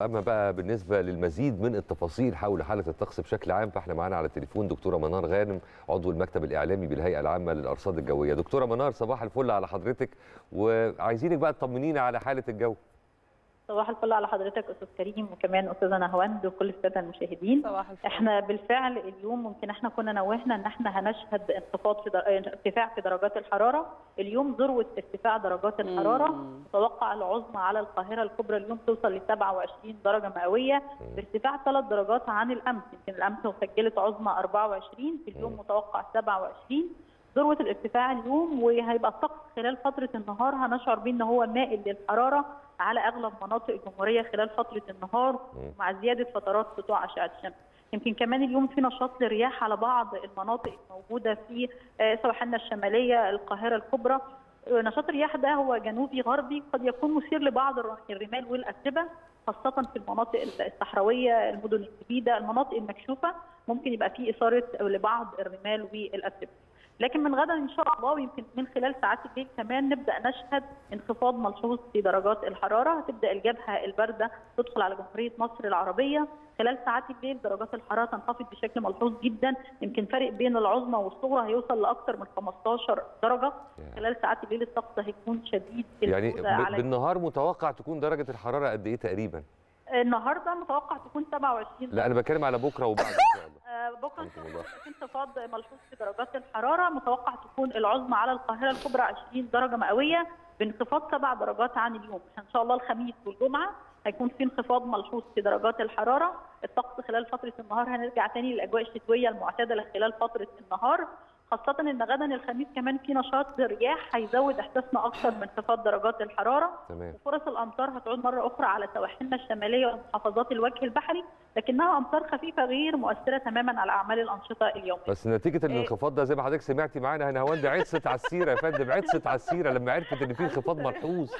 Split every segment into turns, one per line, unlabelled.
اما بقى بالنسبه للمزيد من التفاصيل حول حاله الطقس بشكل عام فاحنا معانا على التليفون دكتوره منار غانم عضو المكتب الاعلامي بالهيئه العامه للارصاد الجويه دكتوره منار صباح الفل على حضرتك وعايزينك بقى تطمنينا على حاله الجو
صباح الفل على حضرتك استاذ كريم وكمان استاذه نهواند وكل الساده المشاهدين
صباح الفل
احنا بالفعل اليوم ممكن احنا كنا نوهنا ان احنا هنشهد انخفاض في در... ارتفاع في درجات الحراره اليوم ذروه ارتفاع درجات الحراره
مم.
متوقع العظمى على القاهره الكبرى اليوم توصل ل 27 درجه مئويه بارتفاع ثلاث درجات عن الامس يمكن الامس سجلت عظمى 24 في اليوم متوقع 27 ذروه الارتفاع اليوم وهيبقى الطقس خلال فتره النهار هنشعر بيه ان هو مائل للحراره على اغلب مناطق الجمهوريه خلال فتره النهار مع زياده فترات سطوع اشعه الشمس. يمكن كمان اليوم في نشاط للرياح على بعض المناطق الموجوده في آه، سواحلنا الشماليه القاهره الكبرى آه، نشاط الرياح ده هو جنوبي غربي قد يكون مثير لبعض الر- الرمال والاتربه خاصه في المناطق الصحراويه المدن الجديده المناطق المكشوفه ممكن يبقى فيه اثاره لبعض الرمال والاتربه لكن من غدا ان شاء الله ويمكن من خلال ساعات الليل كمان نبدا نشهد انخفاض ملحوظ في درجات الحراره هتبدا الجبهه البارده تدخل على جمهوريه مصر العربيه خلال ساعات الليل درجات الحراره تنخفض بشكل ملحوظ جدا يمكن فرق بين العظمى والصغرى هيوصل لاكثر من 15 درجه خلال ساعات الليل الطقس هيكون شديد
يعني
البرودة
ب-
على
بالنهار متوقع تكون درجه الحراره قد ايه تقريبا
النهارده متوقع تكون 27
لا انا بتكلم على بكره وبعد ان شاء الله
آه، بكره ان شاء
رحمة
الله
الله.
يبقى في انخفاض ملحوظ في درجات الحراره متوقع تكون العظمى على القاهره الكبرى 20 درجه مئويه بانخفاض سبع درجات عن اليوم ان شاء الله الخميس والجمعه هيكون في انخفاض ملحوظ في درجات الحراره الطقس خلال فتره النهار هنرجع تاني للاجواء الشتويه المعتدله خلال فتره النهار خاصة إن غدا الخميس كمان في نشاط للرياح هيزود إحساسنا أكثر بانخفاض درجات الحرارة
تمام
وفرص الامطار هتعود مره اخرى على سواحلنا الشماليه ومحافظات الوجه البحري لكنها امطار خفيفه غير مؤثره تماما على اعمال الانشطه اليوميه.
بس نتيجه الانخفاض ده زي ما حضرتك سمعتي معانا هنا هوند عطست على السيره يا فندم عطست على السيره لما عرفت ان في انخفاض ملحوظ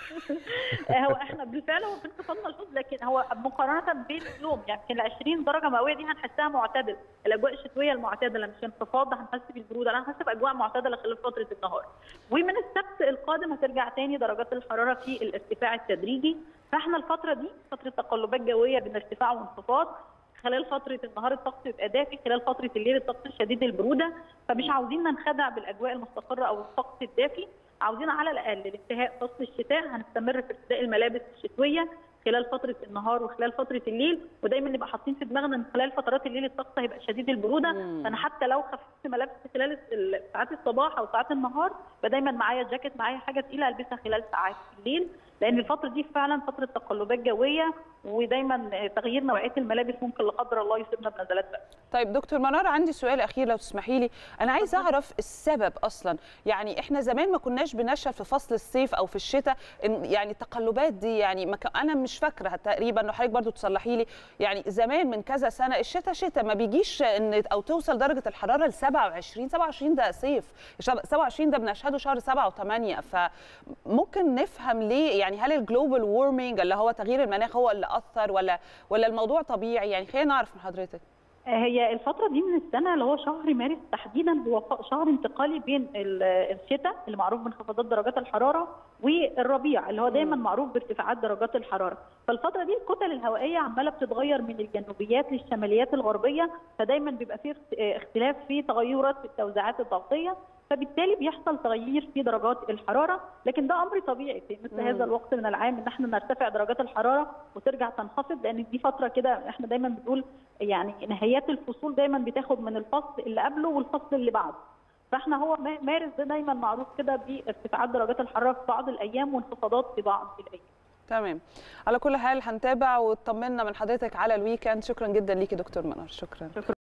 هو احنا بالفعل هو في انخفاض ملحوظ لكن هو مقارنه بين اليوم يعني يمكن ال 20 درجه مئويه دي هنحسها معتدل، الاجواء الشتويه المعتدله مش انخفاض هنحس بالبروده لا هنحس باجواء معتدله خلال فتره النهار. ومن السبت القادم هترجع تاني درجات الحراره في الارتفاع التدريجي، فاحنا الفتره دي فتره تقلبات جويه بين ارتفاع وانخفاض خلال فتره النهار الطقس يبقى دافي خلال فتره الليل الطقس شديد البروده فمش عاوزين ننخدع بالاجواء المستقره او الطقس الدافي عاوزين على الاقل لانتهاء فصل الشتاء هنستمر في ارتداء الملابس الشتويه خلال فتره النهار وخلال فتره الليل ودايما نبقى حاطين في دماغنا ان خلال فترات الليل الطقس هيبقى شديد البروده
مم.
فانا حتى لو خففت ملابس خلال ال- ساعات الصباح او ساعات النهار يبقى دايما معايا جاكيت معايا حاجه تقيله البسها خلال ساعات الليل لان الفتره دي فعلا فتره تقلبات جويه ودايما تغيير نوعيه الملابس ممكن لا قدر الله يصيبنا بنزلات برد
طيب دكتور منار عندي سؤال اخير لو تسمحي لي انا عايزه اعرف السبب اصلا يعني احنا زمان ما كناش بنشهد في فصل الصيف او في الشتاء إن- يعني التقلبات دي يعني ما ك- انا مش فاكره تقريبا لو حضرتك برضو تصلحي لي يعني زمان من كذا سنه الشتاء شتاء ما بيجيش ان او توصل درجه الحراره ل 27 27 ده صيف 27 ده بنشهده شهر 7 و8 فممكن نفهم ليه يعني هل الجلوبال وورمينج اللي هو تغيير المناخ هو اللي اثر ولا ولا الموضوع طبيعي يعني خلينا نعرف من حضرتك
هي الفترة دي من السنة اللي هو شهر مارس تحديدا هو ف- شهر انتقالي بين ال- الشتاء اللي معروف بانخفاضات درجات الحرارة والربيع اللي هو دايما معروف بارتفاعات درجات الحرارة فالفترة دي الكتل الهوائية عمالة بتتغير من الجنوبيات للشماليات الغربية فدايما بيبقى فيه اخت- اختلاف في تغيرات في التوزيعات الضغطية فبالتالي بيحصل تغيير في درجات الحرارة لكن ده أمر طبيعي في مثل
مم.
هذا الوقت من العام إن احنا نرتفع درجات الحرارة وترجع تنخفض لأن دي فترة كده احنا دايما بنقول يعني نهايات الفصول دايما بتاخد من الفصل اللي قبله والفصل اللي بعده فاحنا هو ما- مارس ده دايما معروف كده بارتفاعات درجات الحراره في بعض الايام وانخفاضات في بعض الايام
تمام على كل حال هنتابع وطمنا من حضرتك على الويكند شكرا جدا ليكي دكتور منار شكرا
شكرا